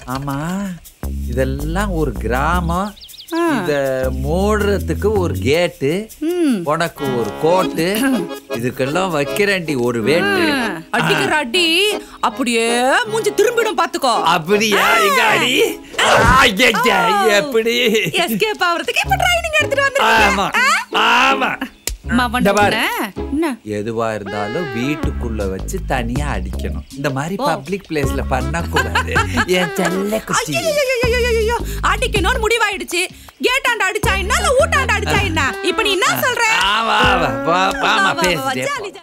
ஆமா இதெல்லாம் ஒரு கிராமம் இத மூடுறதுக்கு ஒரு கேட்டு உனக்கு ஒரு கோட்டு இதுக்கெல்லாம் வைக்கிறேன்டி ஒரு வேட்டு அடிக்கிற அடி அப்படியே மூஞ்சி திரும்பிடும் பாத்துக்கோ அப்படியா எங்க அடி ஐயா, எப்படி எஸ்கேப் ஆவறதுக்கு இப்ப ட்ரைனிங் எடுத்துட்டு ஆமா வந்திருக்கீங்க ஆமா மவன் இந்த பாரு. என்ன எதுவா இருந்தாலும் வீட்டுக்குள்ள வச்சு தனியா அடிக்கணும் இந்த மாதிரி பப்ளிக் பிளேஸ்ல பண்ண கூடாது என் செல்ல குச்சி ஐயோ அடிக்கணும்னு முடிவாயிடுச்சு கேட்டாண்ட அடிச்சா என்ன இல்ல ஊட்டாண்ட அடிச்சா என்ன இப்ப நீ என்ன சொல்ற ஆமா ஆமா பா- வா, பாமா வா, வா, பேசிட்டே ஜாலி, ஜாலி.